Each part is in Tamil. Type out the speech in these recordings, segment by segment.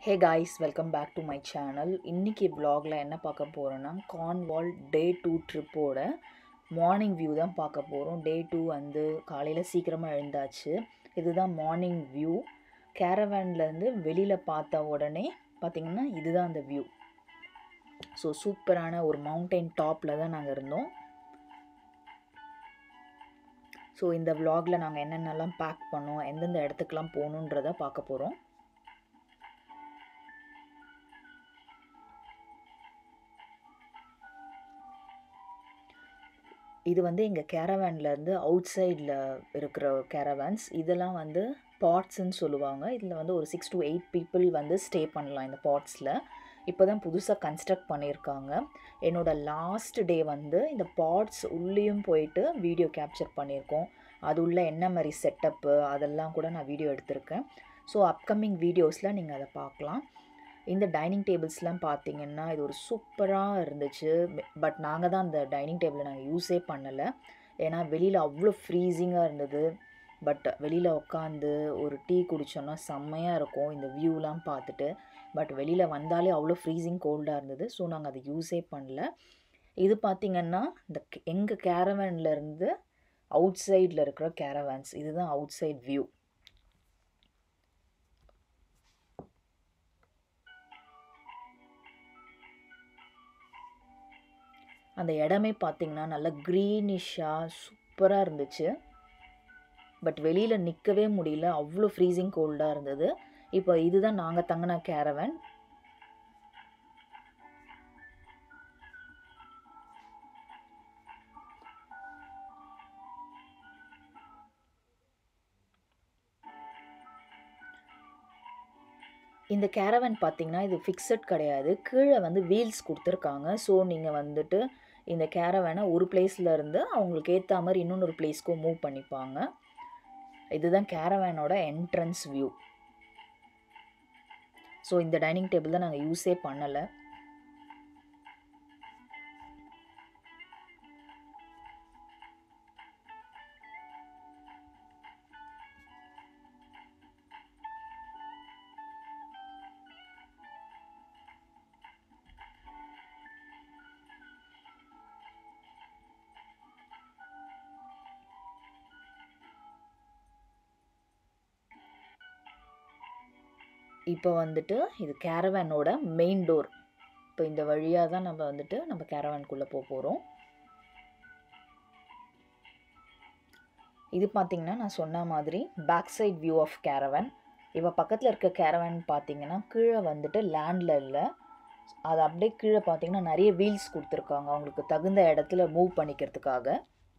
hey guys welcome back to my channel இன்றைக்கி vlogல என்ன பார்க்க போகிறோன்னா கார்ன்வால் டே டூ ட்ரிப்போட மார்னிங் வியூ தான் பார்க்க போகிறோம் டே டூ வந்து காலையில் சீக்கிரமாக எழுந்தாச்சு இதுதான் மார்னிங் வியூ கேரவேன்லேருந்து வெளியில் பார்த்த உடனே பார்த்திங்கன்னா இதுதான் அந்த வியூ ஸோ சூப்பரான ஒரு மவுண்டைன் டாப்பில் தான் நாங்கள் இருந்தோம் ஸோ இந்த vlogல நாங்கள் என்னென்னலாம் பேக் பண்ணோம் எந்தெந்த இடத்துக்குலாம் போகணுன்றதை பார்க்க போகிறோம் இது வந்து எங்கள் கேரவேன்லேருந்து அவுட் சைடில் இருக்கிற கேரவேன்ஸ் இதெல்லாம் வந்து பாட்ஸ்ன்னு சொல்லுவாங்க இதில் வந்து ஒரு சிக்ஸ் to எயிட் பீப்புள் வந்து ஸ்டே பண்ணலாம் இந்த பாட்ஸில் இப்போ தான் புதுசாக கன்ஸ்ட்ரக்ட் பண்ணியிருக்காங்க என்னோட லாஸ்ட் டே வந்து இந்த பாட்ஸ் உள்ளேயும் போயிட்டு வீடியோ கேப்சர் பண்ணியிருக்கோம் அது உள்ள என்ன மாதிரி செட்டப்பு அதெல்லாம் கூட நான் வீடியோ எடுத்திருக்கேன் ஸோ அப்கமிங் வீடியோஸில் நீங்கள் அதை பார்க்கலாம் இந்த டைனிங் டேபிள்ஸ்லாம் பார்த்தீங்கன்னா இது ஒரு சூப்பராக இருந்துச்சு பட் நாங்கள் தான் அந்த டைனிங் டேபிளை நாங்கள் யூஸே பண்ணலை ஏன்னா வெளியில் அவ்வளோ ஃப்ரீசிங்காக இருந்தது பட் வெளியில் உட்காந்து ஒரு டீ குடித்தோன்னா செம்மையாக இருக்கும் இந்த வியூலாம் பார்த்துட்டு பட் வெளியில் வந்தாலே அவ்வளோ ஃப்ரீசிங் கோல்டாக இருந்தது ஸோ நாங்கள் அதை யூஸே பண்ணல இது பார்த்திங்கன்னா இந்த எங்கள் கேரவேன்லேருந்து அவுட் சைடில் இருக்கிற கேரவேன்ஸ் இதுதான் அவுட் சைட் வியூ அந்த இடமே பார்த்திங்கன்னா நல்லா க்ரீனிஷாக சூப்பராக இருந்துச்சு பட் வெளியில் நிற்கவே முடியல அவ்வளோ ஃப்ரீசிங் கோல்டாக இருந்தது இப்போ இதுதான் நாங்கள் தங்கின கேரவன் இந்த கேரவன் பார்த்தீங்கன்னா இது ஃபிக்ஸட் கிடையாது கீழே வந்து வீல்ஸ் கொடுத்துருக்காங்க ஸோ நீங்கள் வந்துட்டு இந்த கேரவேனை ஒரு பிளேஸில் இருந்து அவங்களுக்கு ஏற்ற மாதிரி இன்னொன்று பிளேஸ்க்கும் மூவ் பண்ணிப்பாங்க இதுதான் கேரவேனோட என்ட்ரன்ஸ் வியூ ஸோ இந்த டைனிங் டேபிள் தான் நாங்கள் யூஸே பண்ணலை இப்போ வந்துட்டு இது கேரவேனோட மெயின் டோர் இப்போ இந்த வழியாக தான் நம்ம வந்துட்டு நம்ம கேரவேன்குள்ளே போக போகிறோம் இது பார்த்திங்கன்னா நான் சொன்ன மாதிரி back side view of caravan இப்போ பக்கத்தில் இருக்க கேரவன் பார்த்தீங்கன்னா கீழே வந்துட்டு லேண்டில் இல்லை அது அப்படியே கீழே பார்த்தீங்கன்னா நிறைய வீல்ஸ் கொடுத்துருக்காங்க அவங்களுக்கு தகுந்த இடத்துல மூவ் பண்ணிக்கிறதுக்காக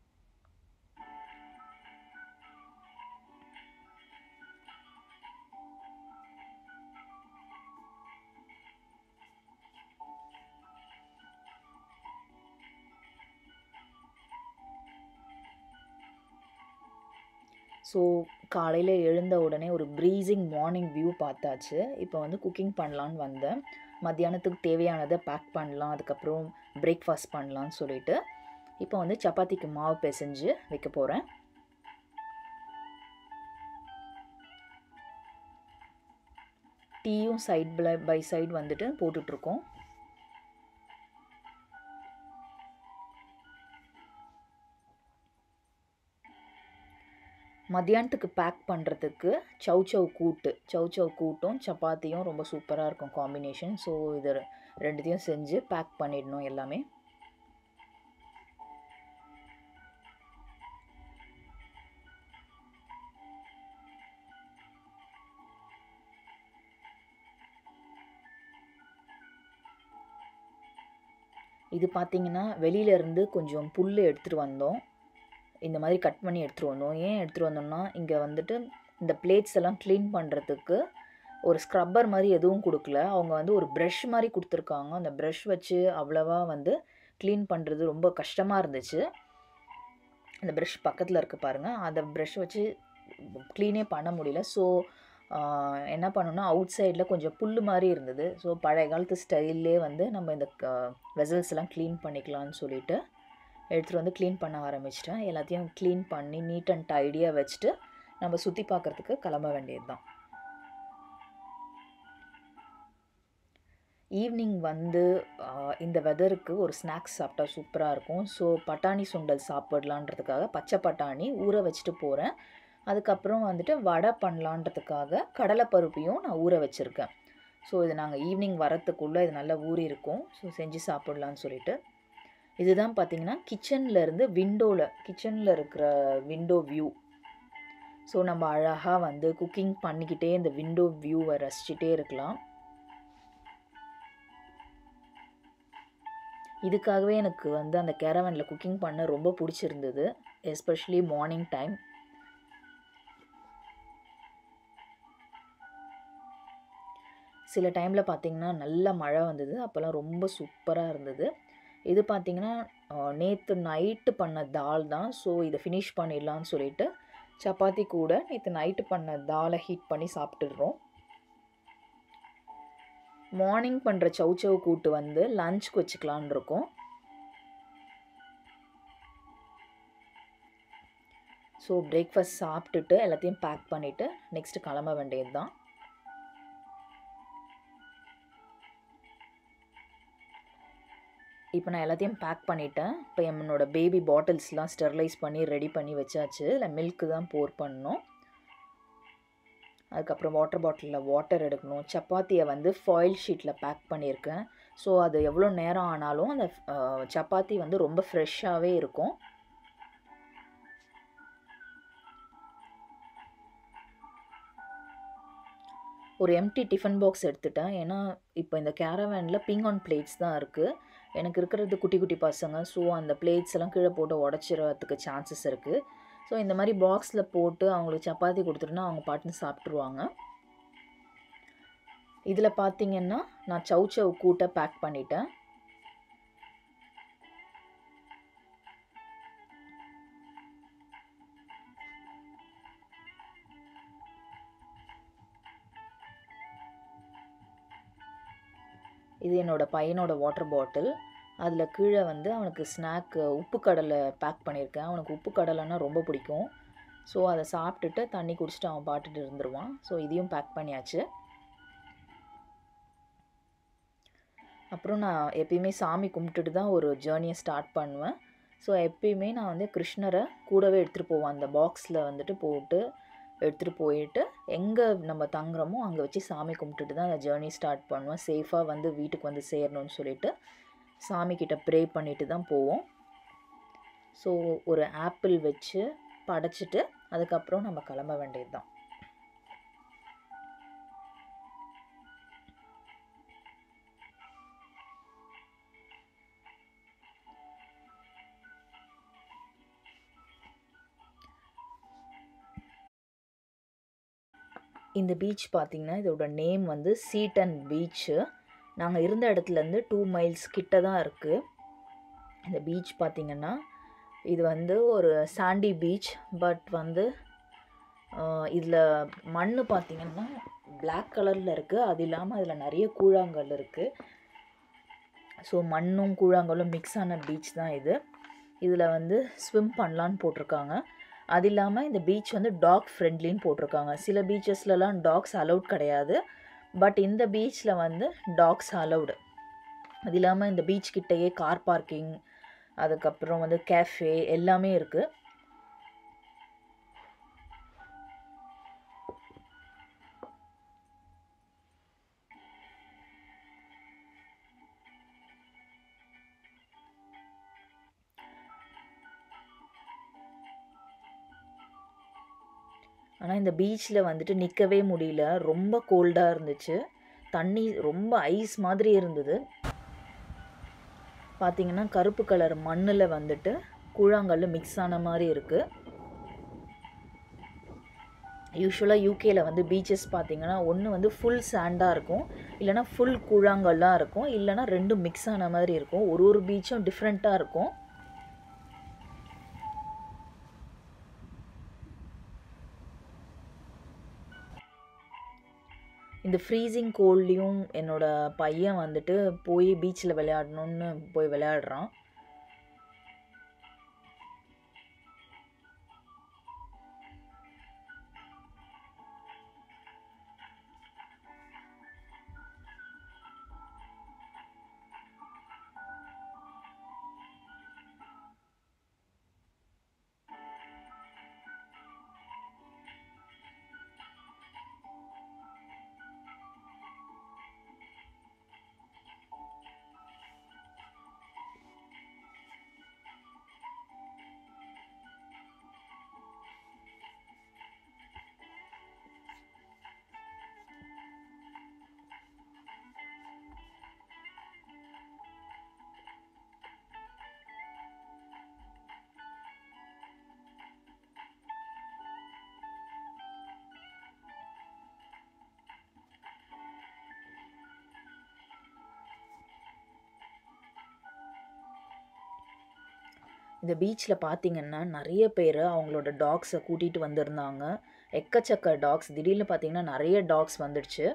ஸோ காலையில் எழுந்த உடனே ஒரு ப்ரீசிங் மார்னிங் வியூ பார்த்தாச்சு இப்போ வந்து குக்கிங் பண்ணலான்னு வந்தேன் மத்தியானத்துக்கு தேவையானதை பேக் பண்ணலாம் அதுக்கப்புறம் பிரேக்ஃபாஸ்ட் பண்ணலான்னு சொல்லிட்டு இப்போ வந்து சப்பாத்திக்கு மாவு பிசைஞ்சு வைக்க போகிறேன் டீயும் சைட் பை சைடு வந்துட்டு போட்டுட்ருக்கோம் மத்தியானத்துக்கு பேக் பண்ணுறதுக்கு சவ் சவ் கூட்டு சவ் சவ் கூட்டும் சப்பாத்தியும் ரொம்ப சூப்பராக இருக்கும் காம்பினேஷன் ஸோ இது ரெண்டுத்தையும் செஞ்சு பேக் பண்ணிடணும் எல்லாமே இது பார்த்திங்கன்னா வெளியிலேருந்து கொஞ்சம் புல் எடுத்துகிட்டு வந்தோம் இந்த மாதிரி கட் பண்ணி எடுத்துகிட்டு வந்தோம் ஏன் எடுத்துகிட்டு வந்தோம்னா இங்கே வந்துட்டு இந்த பிளேட்ஸ் எல்லாம் க்ளீன் பண்ணுறதுக்கு ஒரு ஸ்க்ரப்பர் மாதிரி எதுவும் கொடுக்கல அவங்க வந்து ஒரு ப்ரஷ் மாதிரி கொடுத்துருக்காங்க அந்த ப்ரஷ் வச்சு அவ்வளவா வந்து க்ளீன் பண்ணுறது ரொம்ப கஷ்டமாக இருந்துச்சு அந்த ப்ரஷ் பக்கத்தில் இருக்க பாருங்கள் அந்த ப்ரஷ் வச்சு க்ளீனே பண்ண முடியல ஸோ என்ன பண்ணோன்னா அவுட் சைடில் கொஞ்சம் புல் மாதிரி இருந்தது ஸோ பழைய காலத்து ஸ்டைல்லே வந்து நம்ம இந்த வெசல்ஸ் எல்லாம் க்ளீன் பண்ணிக்கலாம்னு சொல்லிட்டு எடுத்துகிட்டு வந்து க்ளீன் பண்ண ஆரம்பிச்சிட்டேன் எல்லாத்தையும் க்ளீன் பண்ணி நீட் அண்ட் டைடியாக வச்சுட்டு நம்ம சுற்றி பார்க்குறதுக்கு கிளம்ப வேண்டியது தான் ஈவினிங் வந்து ஆ, இந்த வெதருக்கு ஒரு ஸ்நாக்ஸ் சாப்பிட்டா சூப்பராக இருக்கும் ஸோ பட்டாணி சுண்டல் சாப்பிடலான்றதுக்காக பச்சை பட்டாணி ஊற வச்சுட்டு போகிறேன் அதுக்கப்புறம் வந்துட்டு வடை பண்ணலான்றதுக்காக கடலைப்பருப்பையும் நான் ஊற வச்சுருக்கேன் ஸோ இது நாங்கள் ஈவினிங் வரத்துக்குள்ளே இது நல்லா ஊறி இருக்கும் ஸோ செஞ்சு சாப்பிட்லான்னு சொல்லிட்டு இதுதான் பார்த்தீங்கன்னா கிச்சனில் இருந்து விண்டோவில் கிச்சனில் இருக்கிற விண்டோ வியூ ஸோ நம்ம அழகாக வந்து குக்கிங் பண்ணிக்கிட்டே இந்த விண்டோ வியூவை ரசிச்சுட்டே இருக்கலாம் இதுக்காகவே எனக்கு வந்து அந்த கேரவனில் குக்கிங் பண்ண ரொம்ப பிடிச்சிருந்தது எஸ்பெஷலி மார்னிங் டைம் சில டைமில் பார்த்தீங்கன்னா நல்ல மழை வந்தது அப்போல்லாம் ரொம்ப சூப்பராக இருந்தது இது பார்த்தீங்கன்னா நேற்று நைட்டு பண்ண தால் தான் ஸோ இதை ஃபினிஷ் பண்ணிடலான்னு சொல்லிட்டு சப்பாத்தி கூட நேற்று நைட்டு பண்ண தாலை ஹீட் பண்ணி சாப்பிட்டுடுறோம் மார்னிங் பண்ணுற சவுச்சவு கூட்டு வந்து லஞ்சுக்கு வச்சுக்கலான் இருக்கோம் ஸோ பிரேக்ஃபாஸ்ட் சாப்பிட்டுட்டு எல்லாத்தையும் பேக் பண்ணிவிட்டு நெக்ஸ்ட்டு கிளம்ப வேண்டியது தான் இப்போ நான் எல்லாத்தையும் பேக் பண்ணிட்டேன் இப்போ என்னோட பேபி பாட்டில்ஸ்லாம் ஸ்டெர்லைஸ் பண்ணி ரெடி பண்ணி வச்சாச்சு இல்லை மில்க்கு தான் போர் பண்ணணும் அதுக்கப்புறம் வாட்டர் பாட்டிலில் வாட்டர் எடுக்கணும் சப்பாத்தியை வந்து ஃபாயில் ஷீட்டில் பேக் பண்ணியிருக்கேன் ஸோ அது எவ்வளோ நேரம் ஆனாலும் அந்த அஹ், சப்பாத்தி வந்து ரொம்ப ஃப்ரெஷ்ஷாகவே இருக்கும் ஒரு எம்டி டிஃபன் பாக்ஸ் எடுத்துட்டேன் ஏன்னா இப்போ இந்த கேரவேனில் பிங் ஆன் பிளேட்ஸ் தான் இருக்குது எனக்கு இருக்கிறது குட்டி குட்டி பசங்க ஸோ அந்த பிளேட்ஸ் எல்லாம் கீழே போட்டு உடச்சிறதுக்கு சான்சஸ் இருக்குது ஸோ இந்த மாதிரி பாக்ஸில் போட்டு அவங்களுக்கு சப்பாத்தி கொடுத்துட்டுனா அவங்க பாட்டுன்னு சாப்பிட்ருவாங்க இதில் பார்த்தீங்கன்னா நான் சவு சவு கூட்டை பேக் பண்ணிட்டேன் இது என்னோட பையனோட வாட்டர் பாட்டில் அதில் கீழே வந்து அவனுக்கு ஸ்நாக்கு உப்பு கடலை பேக் பண்ணியிருக்கேன் அவனுக்கு உப்பு கடலைன்னா ரொம்ப பிடிக்கும் ஸோ அதை சாப்பிட்டுட்டு தண்ணி குடிச்சிட்டு அவன் பாட்டுட்டு இருந்துருவான் ஸோ இதையும் பேக் பண்ணியாச்சு அப்புறம் நான் எப்பயுமே சாமி கும்பிட்டுட்டு தான் ஒரு ஜேர்னியை ஸ்டார்ட் பண்ணுவேன் ஸோ எப்பயுமே நான் வந்து கிருஷ்ணரை கூடவே எடுத்துகிட்டு போவேன் அந்த பாக்ஸில் வந்துட்டு போட்டு எடுத்துகிட்டு போயிட்டு எங்கே நம்ம தங்குறோமோ அங்கே வச்சு சாமி கும்பிட்டுட்டு தான் அந்த ஜேர்னி ஸ்டார்ட் பண்ணுவேன் சேஃபாக வந்து வீட்டுக்கு வந்து சேரணும்னு சொல்லிட்டு சாமிக்கிட்ட ப்ரே பண்ணிட்டு தான் போவோம் ஸோ ஒரு ஆப்பிள் வச்சு படைச்சிட்டு அதுக்கப்புறம் நம்ம கிளம்ப வேண்டியது தான் இந்த பீச் பார்த்திங்கன்னா இதோட நேம் வந்து சீட்டன் பீச்சு நாங்கள் இருந்த இடத்துலேருந்து டூ மைல்ஸ் கிட்ட தான் இருக்குது இந்த பீச் பார்த்திங்கன்னா இது வந்து ஒரு சாண்டி பீச் பட் வந்து இதில் மண் பார்த்திங்கன்னா Black கலரில் இருக்குது அது இல்லாமல் அதில் நிறைய கூழாங்கல் இருக்குது ஸோ மண்ணும் கூழாங்கல்லும் மிக்ஸ் ஆன பீச் தான் இது இதில் வந்து ஸ்விம் பண்ணலான்னு போட்டிருக்காங்க அது இல்லாமல் இந்த பீச் வந்து டாக் ஃப்ரெண்ட்லின்னு போட்டிருக்காங்க சில பீச்சஸ்லலாம் டாக்ஸ் அலௌட் கிடையாது பட் இந்த பீச்சில் வந்து டாக்ஸ் அலௌடு அது இல்லாமல் இந்த பீச் கிட்டேயே கார் பார்க்கிங் அதுக்கப்புறம் வந்து கேஃபே எல்லாமே இருக்குது ஆனால் இந்த பீச்சில் வந்துட்டு நிற்கவே முடியல ரொம்ப கோல்டாக இருந்துச்சு தண்ணி ரொம்ப ஐஸ் மாதிரி இருந்தது பார்த்தீங்கன்னா கருப்பு கலர் மண்ணில் வந்துட்டு கூழாங்கல் மிக்ஸ் ஆன மாதிரி இருக்குது யூஸ்வலாக யூகேயில் வந்து பீச்சஸ் பார்த்தீங்கன்னா ஒன்று வந்து ஃபுல் சாண்டாக இருக்கும் இல்லைனா ஃபுல் கூழாங்கல்லாக இருக்கும் இல்லைனா ரெண்டும் மிக்ஸ் ஆன மாதிரி இருக்கும் ஒரு ஒரு பீச்சும் டிஃப்ரெண்ட்டாக இருக்கும் இந்த ஃப்ரீசிங் கோல்ட்லேயும் என்னோட பையன் வந்துட்டு போய் பீச்சில் விளையாடணுன்னு போய் விளையாடுறான் இந்த பீச்சில் பார்த்தீங்கன்னா நிறைய பேர் அவங்களோட டாக்ஸை கூட்டிகிட்டு வந்திருந்தாங்க எக்கச்சக்க டாக்ஸ் திடீர்னு பார்த்தீங்கன்னா நிறைய டாக்ஸ் வந்துடுச்சு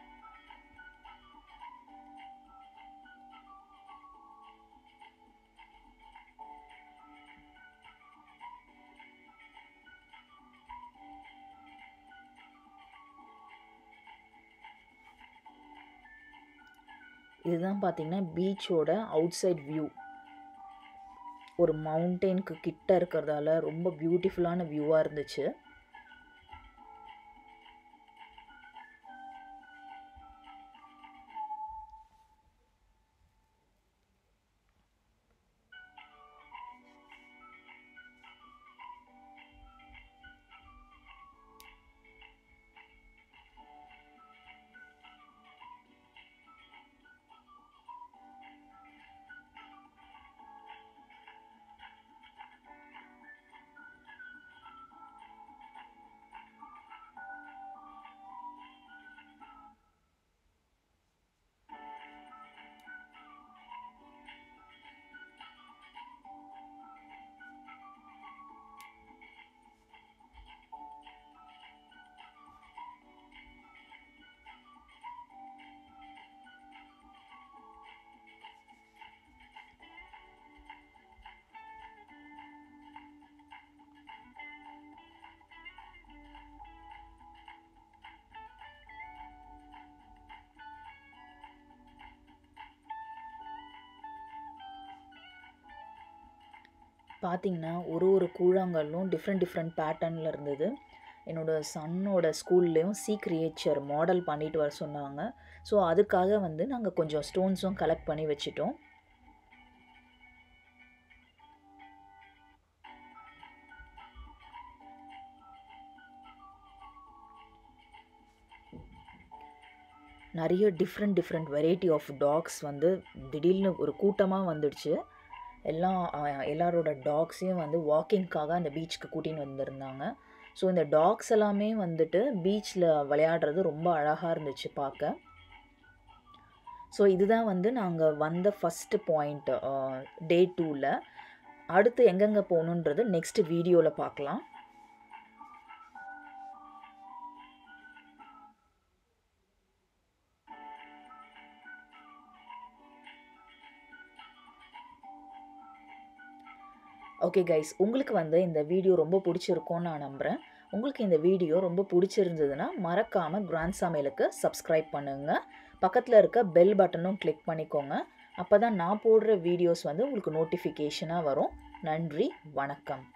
இதுதான் பார்த்தீங்கன்னா பீச்சோட அவுட் சைட் வியூ ஒரு மவுண்டெயினுக்கு கிட்ட இருக்கிறதால ரொம்ப பியூட்டிஃபுல்லான வியூவாக இருந்துச்சு பார்த்தீங்கன்னா ஒரு ஒரு கூழாங்கல்லும் டிஃப்ரெண்ட் டிஃப்ரெண்ட் பேட்டர்னில் இருந்தது என்னோடய சன்னோட ஸ்கூல்லேயும் சி கிரியேச்சர் மாடல் பண்ணிட்டு வர சொன்னாங்க ஸோ அதுக்காக வந்து நாங்கள் கொஞ்சம் ஸ்டோன்ஸும் கலெக்ட் பண்ணி வச்சிட்டோம் நிறைய different different variety of dogs வந்து திடீர்னு ஒரு கூட்டமாக வந்துடுச்சு எல்லாம் எல்லாரோட டாக்ஸையும் வந்து வாக்கிங்க்காக அந்த பீச்சுக்கு கூட்டின்னு வந்திருந்தாங்க ஸோ இந்த டாக்ஸ் எல்லாமே வந்துட்டு பீச்சில் விளையாடுறது ரொம்ப அழகாக இருந்துச்சு பார்க்க ஸோ இதுதான் வந்து நாங்கள் வந்த ஃபஸ்ட்டு பாயிண்ட் டே டூவில் அடுத்து எங்கெங்கே போகணுன்றது நெக்ஸ்ட் வீடியோவில் பார்க்கலாம் ஓகே கைஸ் உங்களுக்கு வந்து இந்த வீடியோ ரொம்ப பிடிச்சிருக்கும்னு நான் நம்புகிறேன் உங்களுக்கு இந்த வீடியோ ரொம்ப பிடிச்சிருந்ததுன்னா மறக்காமல் கிராண்ட் சமையலுக்கு சப்ஸ்கிரைப் பண்ணுங்கள் பக்கத்தில் இருக்க பெல் பட்டனும் கிளிக் பண்ணிக்கோங்க அப்போ தான் நான் போடுற வீடியோஸ் வந்து உங்களுக்கு நோட்டிஃபிகேஷனாக வரும் நன்றி வணக்கம்